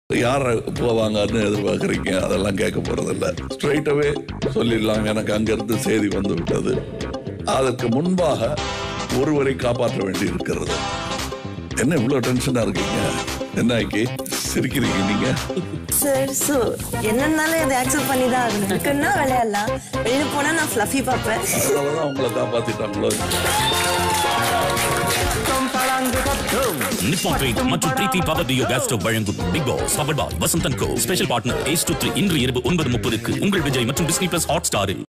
யார் போவாங்கன்னு எதிர்பார்க்குறீங்க அதெல்லாம் கேட்க போறதில்ல ஸ்ட்ரைட்டாகவே சொல்லிடலாம் எனக்கு அங்கிருந்து செய்தி வந்து விட்டது அதற்கு முன்பாக ஒருவரை காப்பாற்ற வேண்டி இருக்கிறது என்ன இவ்வளோ டென்ஷனாக இருக்கீங்க என்ன ஆக்கி சிரிக்கிறீங்க நீங்க சார் ஸோ என்னன்னாலும் இதை ஆக்செப்ட் பண்ணி தான் ஆகணும் இருக்குன்னா விளையாடலாம் வெளியே போனால் நான் ஃப்ளஃபி பார்ப்பேன் அதனால தான் உங்களை காப்பாற்றிட்டாங்களோ நிப்பான் பெயிண்ட் மற்றும் Preethi power duo gas stove வழங்கும் பிக் பாஸ் பவர் பாய் வசந்தன் கோ ஸ்பெஷல் பார்ட்னர் ஏஸ் டூ த்ரீ இன்று இரவு ஒன்பது முப்பதுக்கு உங்கள் விஜய் மற்றும் டிஸ்னி பிளஸ் ஹாட் ஸ்டாரில்